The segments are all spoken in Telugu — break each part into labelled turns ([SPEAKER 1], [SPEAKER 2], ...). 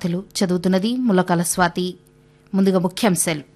[SPEAKER 1] వార్తలు చదువుతున్నది ములకల స్వాతి ముందుగా ముఖ్యాంశాలు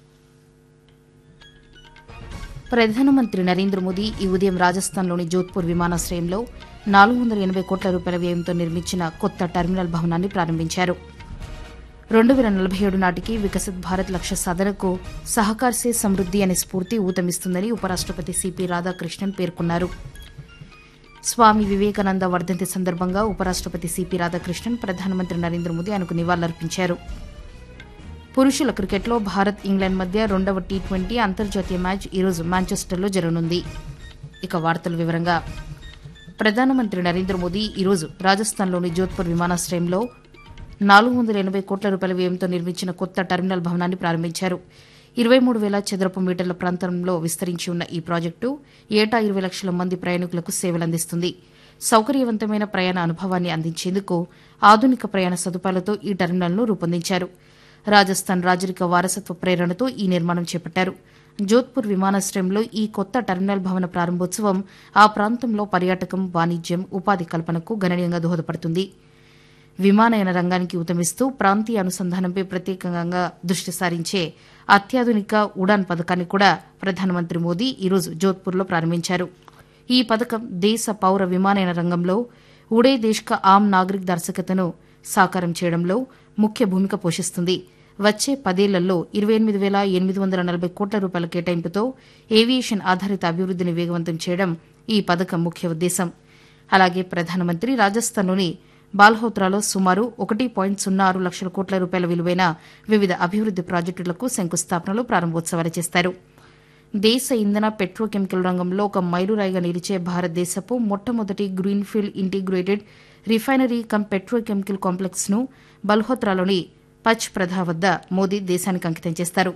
[SPEAKER 1] ప్రధానమంత్రి నరేంద్ర మోదీ ఈ ఉదయం రాజస్థాన్లోని జోధ్పూర్ విమానాశ్రయంలో నాలుగు వందల ఎనబై కోట్ల రూపాయల వ్యయంతో నిర్మించిన కొత్త టెర్మినల్ భవనాన్ని ప్రారంభించారు రెండు వేల నలభై ఏడు నాటికి వికసిత్ భారత్ లక్ష్య సాధనకు సహకార్ సే సమృద్ది అనే స్ఫూర్తి ఊతమిస్తుందని ఉపరాష్టపతి సిపి రాధాకృష్ణన్ పేర్కొన్నారు స్వామి వివేకానంద వర్ధంతి సందర్భంగా ఉపరాష్టపతి సిపి రాధాకృష్ణన్ ప్రధానమంత్రి నరేంద్ర మోదీ ఆయనకు నివాళులర్పించారు పురుషుల క్రికెట్లో భారత్ ఇంగ్లాండ్ మధ్య రెండవ టీ ట్వంటీ అంతర్జాతీయ మ్యాచ్ ఈరోజు మాంచెస్టర్లో జరగనుంది ఇక వార్తల వివరంగా ప్రధానమంత్రి నరేంద్ర మోదీ ఈరోజు రాజస్థాన్లోని జోధ్పూర్ విమానాశ్రయంలో నాలుగు వందల ఎనబై కోట్ల రూపాయల వ్యయంతో నిర్మించిన కొత్త టెర్మినల్ భవనాన్ని ప్రారంభించారు ఇరవై మూడు వేల చదరపు మీటర్ల ప్రాంతంలో విస్తరించి ఉన్న ఈ ప్రాజెక్టు ఏటా ఇరవై లక్షల మంది ప్రయాణికులకు సేవలందిస్తుంది సౌకర్యవంతమైన ప్రయాణ అనుభవాన్ని అందించేందుకు ఆధునిక ప్రయాణ సదుపాయాలతో ఈ టెర్మినల్ను రూపొందించారు రాజస్థాన్ రాజరిక వారసత్వ ప్రేరణతో ఈ నిర్మాణం చేపట్టారు జోధ్పూర్ విమానాశ్రయంలో ఈ కొత్త టెర్మినల్ భవన ప్రారంభోత్సవం ఆ ప్రాంతంలో పర్యాటకం వాణిజ్యం ఉపాధి కల్పనకు గణనీయంగా దోహదపడుతుంది విమానయాన రంగానికి ఉతమిస్తూ ప్రాంతీయ అనుసంధానంపై ప్రత్యేకంగా దృష్టి సారించే అత్యాధునిక ఉడాన్ పథకాన్ని కూడా ప్రధానమంత్రి మోదీ ఈరోజు జోధ్పూర్లో ప్రారంభించారు ఈ పథకం దేశ పౌర విమానయాన రంగంలో ఉడే దేశ్ కా ఆమ్ నాగరిక్ దర్శకతను సాకారం చేయడంలో ముఖ్య భూమిక పోషిస్తుంది వచ్చే పదేళ్లలో ఇరవై ఎనిమిది వేల ఎనిమిది వందల నలభై కోట్ల రూపాయల కేటాయింపుతో ఏవియేషన్ ఆధారిత అభివృద్దిని వేగవంతం చేయడం ఈ పథకం ముఖ్య ఉద్దేశం అలాగే ప్రధానమంత్రి రాజస్థాన్లోని బాల్హోత్రాలో సుమారు ఒకటి పాయింట్ సున్నా ఆరు లక్షల కోట్ల రూపాయల విలువైన వివిధ అభివృద్ది ప్రాజెక్టులకు శంకుస్థాపనలు ప్రారంభోత్సవాలు చేస్తారు దేశ ఇంధన పెట్రోకెమికల్ రంగంలో ఒక మైలురాయిగా నిలిచే భారతదేశపు మొట్టమొదటి greenfield integrated refinery cum petrochemical complex ను బల్హోత్రాలోని పచ్ ప్రధా వద్ద మోదీ దేశానికి అంకితం చేస్తారు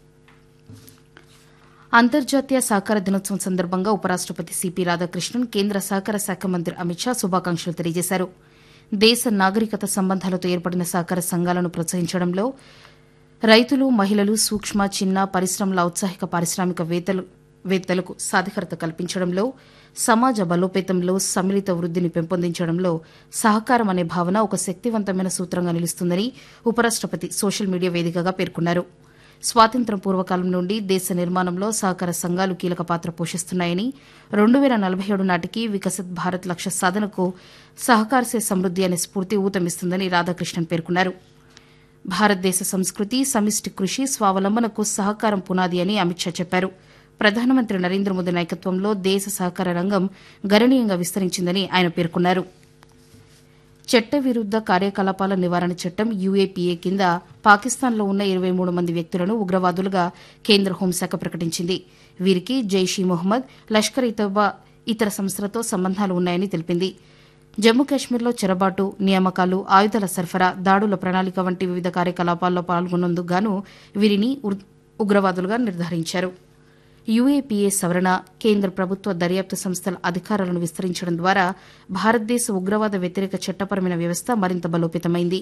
[SPEAKER 1] అంతర్జాతీయ సహకార దినోత్సవం సందర్భంగా ఉపరాష్టపతి సిపి రాధాకృష్ణన్ కేంద్ర సహకార శాఖ మంత్రి అమిత్ షా శుభాకాంక్షలు తెలియజేశారు దేశ నాగరికత సంబంధాలతో ఏర్పడిన సహకార సంఘాలను ప్రోత్సహించడంలో రైతులు మహిళలు సూక్ష్మ చిన్న పరిశ్రమల ఔత్సాహిక పారిశ్రామికవేత్తలు వేత్తలకు సాధికారత కల్పించడంలో సమాజ బలోపేతంలో సమ్మిళిత వృద్దిని పెంపొందించడంలో సహకారం అనే భావన ఒక శక్తివంతమైన సూత్రంగా నిలుస్తుందని ఉపరాష్టపతి సోషల్ మీడియా వేదికగా పేర్కొన్నారు స్వాతంత్ర్యం పూర్వకాలం నుండి దేశ నిర్మాణంలో సహకార సంఘాలు కీలక పాత్ర పోషిస్తున్నాయని రెండు వేల నలభై ఏడు నాటికి వికసిత్ భారత్ లక్ష్య సాధనకు సహకారసే సమృద్ది అనే స్ఫూర్తి ఊతమిస్తుందని రాధాకృష్ణన్ పేర్కొన్నారు భారతదేశ సంస్కృతి సమిష్టి కృషి స్వావలంబనకు సహకారం పునాది అని అమిత్ షా చెప్పారు ప్రధానమంత్రి నరేంద్ర మోదీ నాయకత్వంలో దేశ సహకార రంగం గణనీయంగా విస్తరించిందని ఆయన పేర్కొన్నారు చట్టవిరుద్ద కార్యకలాపాల నివారణ చట్టం యూఏపీఏ కింద పాకిస్తాన్లో ఉన్న ఇరవై మూడు మంది వ్యక్తులను ఉగ్రవాదులుగా కేంద్ర హోంశాఖ ప్రకటించింది వీరికి జైష్ ఈ మొహమ్మద్ లష్కర్ ఇ తోబా ఇతర సంస్థలతో సంబంధాలు ఉన్నాయని తెలిపింది జమ్మూ కాశ్మీర్లో చెరబాటు నియామకాలు ఆయుధాల సరఫరా దాడుల ప్రణాళిక వంటి వివిధ కార్యకలాపాల్లో పాల్గొన్నందుకు గాను వీరిని ఉగ్రవాదులుగా నిర్ధారించారు యూఏపీఏ సవరణ కేంద్ర ప్రభుత్వ దర్యాప్తు సంస్థల అధికారాలను విస్తరించడం ద్వారా భారతదేశ ఉగ్రవాద వ్యతిరేక చట్టపరమైన వ్యవస్థ మరింత బలోపేతమైంది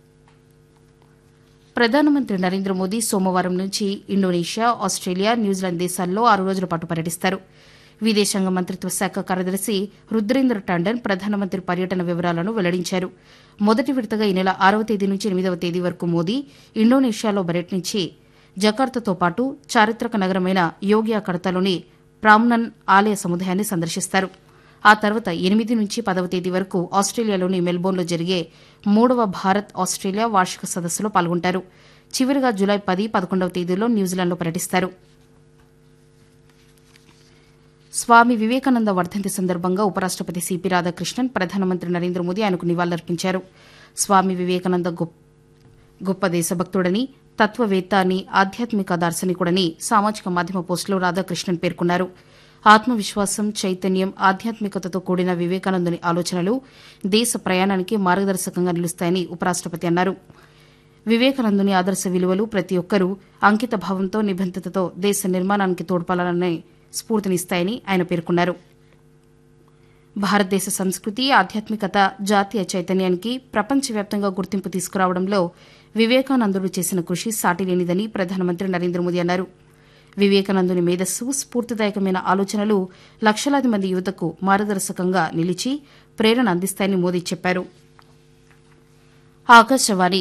[SPEAKER 1] ప్రధానమంత్రి నరేంద్ర మోదీ సోమవారం నుంచి ఇండోనేషియా ఆస్ట్రేలియా న్యూజిలాండ్ దేశాల్లో ఆరు రోజుల పాటు పర్యటిస్తారు విదేశాంగ మంత్రిత్వ శాఖ కార్యదర్శి రుద్రేంద్ర టాండన్ ప్రధానమంత్రి పర్యటన వివరాలను వెల్లడించారు మొదటి విడతగా ఈ నెల ఆరవ తేదీ నుంచి ఎనిమిదవ తేదీ వరకు మోదీ ఇండోనేషియాలో పర్యటించి జకార్తాతో పాటు చారిత్రక నగరమైన యోగ్యా కడతలోని ప్రామ్నన్ ఆలయ సముదాయాన్ని సందర్శిస్తారు ఆ తర్వాత ఎనిమిది నుంచి పదవ తేదీ వరకు ఆస్ట్రేలియాలోని మెల్బోర్న్లో జరిగే మూడవ భారత్ ఆస్ట్రేలియా వార్షిక సదస్సులో పాల్గొంటారు చివరిగా జులై పది పదకొండవ తేదీలో న్యూజిలాండ్లో పర్యటిస్తారు స్వామి వివేకానంద వర్ధంతి సందర్భంగా ఉపరాష్టపతి సిపి రాధాకృష్ణన్ ప్రధానమంత్రి నరేంద్ర మోదీ ఆయనకు నివాళులర్పించారు స్వామి వివేకానంద గొప్ప దేశభక్తుడని తత్వవేత్త అని ఆధ్యాత్మిక దార్శనికుడని సామాజిక మాధ్యమ పోస్టులో రాధాకృష్ణన్ పేర్కొన్నారు ఆత్మవిశ్వాసం చైతన్యం ఆధ్యాత్మికతతో కూడిన వివేకానందుని ఆలోచనలు దేశ ప్రయాణానికి మార్గదర్శకంగా నిలుస్తాయని ఉపరాష్టపతి అన్నారు వివేకానందుని ఆదర్శ విలువలు ప్రతి ఒక్కరూ అంకిత భావంతో నిబంధతతో దేశ నిర్మాణానికి తోడ్పడాలనే స్ఫూర్తినిస్తాయని ఆయన పేర్కొన్నారు భారతదేశ సంస్కృతి ఆధ్యాత్మికత జాతీయ చైతన్యానికి ప్రపంచవ్యాప్తంగా గుర్తింపు తీసుకురావడంలో వివేకానందుడు చేసిన కృషి సాటిలేనిదని ప్రధానమంత్రి నరేంద్ర మోదీ అన్నారు వివేకానందుని మేధస్సు స్ఫూర్తిదాయకమైన ఆలోచనలు లక్షలాది మంది యువతకు మార్గదర్శకంగా నిలిచి ప్రేరణ అందిస్తాయని మోదీ చెప్పారు ఆకాశవాణి